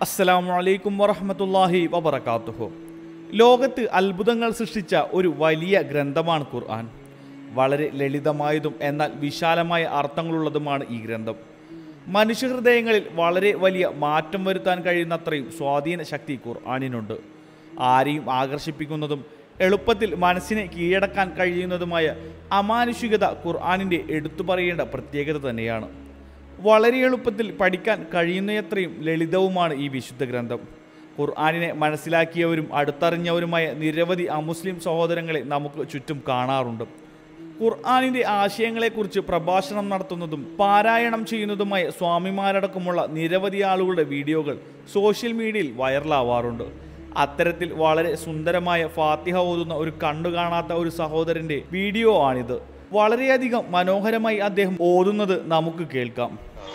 അസ്സലാമു അലൈക്കും വറഹ്മത്തുള്ളാഹി വബറകാതുഹു ലോകത്ത് അത്ഭുതങ്ങൾ സൃഷ്ടിച്ച ഒരു വലിയ ഗ്രന്ഥമാണ് ഖുർആൻ വളരെ ലളിതമായതും എന്നാൽ വിശാലമായ അർത്ഥങ്ങളുള്ളതുമാണ് ഈ ഗ്രന്ഥം മനുഷ്യഹൃദയങ്ങളിൽ വളരെ വലിയ മാറ്റം വരുത്താൻ കഴിയുന്നത്രയും സ്വാധീന ശക്തി ഖുർആനിനുണ്ട് ആരെയും ആകർഷിപ്പിക്കുന്നതും എളുപ്പത്തിൽ മനസ്സിനെ കീഴടക്കാൻ കഴിയുന്നതുമായ അമാനുഷികത ഖുർആനിൻ്റെ എടുത്തു പറയേണ്ട പ്രത്യേകത തന്നെയാണ് വളരെ എളുപ്പത്തിൽ പഠിക്കാൻ കഴിയുന്നത്രയും ലളിതവുമാണ് ഈ വിശുദ്ധ ഗ്രന്ഥം ഖുർആാനിനെ മനസ്സിലാക്കിയവരും അടുത്തറിഞ്ഞവരുമായ നിരവധി അമുസ്ലിം സഹോദരങ്ങളെ നമുക്ക് ചുറ്റും കാണാറുണ്ട് ഖുർആാനിൻ്റെ ആശയങ്ങളെക്കുറിച്ച് പ്രഭാഷണം നടത്തുന്നതും പാരായണം ചെയ്യുന്നതുമായ സ്വാമിമാരടക്കമുള്ള നിരവധി ആളുകളുടെ വീഡിയോകൾ സോഷ്യൽ മീഡിയയിൽ വൈറലാവാറുണ്ട് അത്തരത്തിൽ വളരെ സുന്ദരമായ ഫാത്തിഹ ഓതുന്ന ഒരു കണ്ണു കാണാത്ത ഒരു സഹോദരന്റെ വീഡിയോ ആണിത് വളരെയധികം മനോഹരമായി അദ്ദേഹം ഓതുന്നത് നമുക്ക് കേൾക്കാം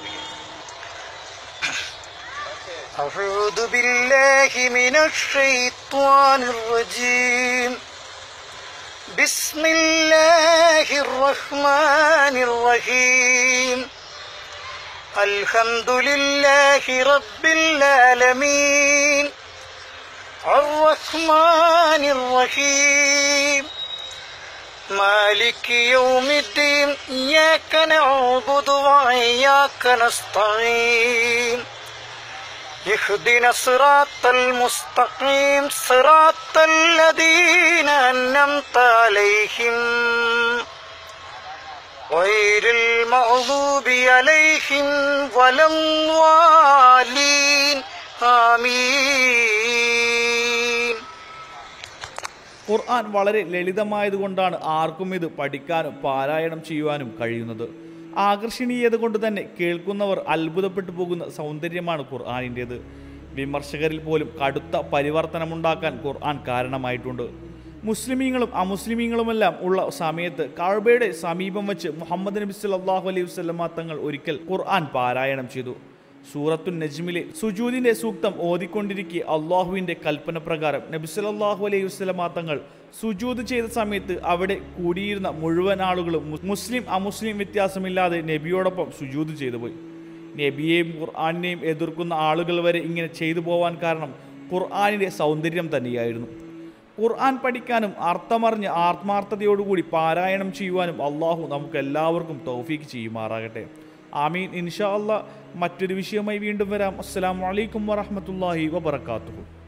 أعوذ بالله من الشيطان الرجيم بسم الله الرحمن الرحيم الحمد لله رب العالمين الرحمن الرحيم مالك يوم الدين إياك نعبد وإياك نستعين اهدنا الصراط المستقيم صراط الذين أنعمت عليهم غير المغضوب عليهم ولا الضالين آمين ഖുർആൻ വളരെ ലളിതമായതുകൊണ്ടാണ് ആർക്കും ഇത് പഠിക്കാനും പാരായണം ചെയ്യുവാനും കഴിയുന്നത് ആകർഷണീയത കൊണ്ട് തന്നെ കേൾക്കുന്നവർ അത്ഭുതപ്പെട്ടു പോകുന്ന സൗന്ദര്യമാണ് ഖുർആാനിൻ്റേത് വിമർശകരിൽ പോലും കടുത്ത പരിവർത്തനമുണ്ടാക്കാൻ ഖുർആൻ കാരണമായിട്ടുണ്ട് മുസ്ലിമീങ്ങളും അമുസ്ലിമീങ്ങളുമെല്ലാം ഉള്ള സമയത്ത് കഅബയുടെ സമീപം വെച്ച് മുഹമ്മദ് നബി സല്ലല്ലാഹു അലൈഹി വസല്ലമ തങ്ങൾ ഒരിക്കൽ ഖുർആൻ പാരായണം ചെയ്തു സൂറത്തു നജ്മിലെ സുജൂദിന്റെ സൂക്തം ഓതിക്കൊണ്ടിരിക്കെ അള്ളാഹുവിന്റെ കൽപ്പന പ്രകാരം നബി സല്ലല്ലാഹു അലൈഹി വസല്ലമ തങ്ങൾ സുജൂദ് ചെയ്ത സമയത്ത് അവിടെ കൂടിയിരുന്ന മുഴുവൻ ആളുകളും മു- മുസ്ലിം അമുസ്ലിം വ്യത്യാസമില്ലാതെ നബിയോടൊപ്പം സുജൂദ് ചെയ്തു പോയി നബിയെയും ഖുർആാനിനെയും എതിർക്കുന്ന ആളുകൾ വരെ ഇങ്ങനെ ചെയ്തു പോവാൻ കാരണം ഖുർആാനിന്റെ സൗന്ദര്യം തന്നെയായിരുന്നു ഖുർആൻ പഠിക്കാനും അർത്ഥമറിഞ്ഞ് ആത്മാർത്ഥതയോടുകൂടി പാരായണം ചെയ്യുവാനും അള്ളാഹു നമുക്ക് എല്ലാവർക്കും തൗഫീക്ക് ചെയ്യുമാറാകട്ടെ ആമീൻ ഇൻഷാ അല്ലാ മറ്റൊരു വിഷയമായി വീണ്ടും വരാം അസ്സലാമു അലൈക്കും വറഹ്മത്തുള്ളാഹി വബറകാതുഹു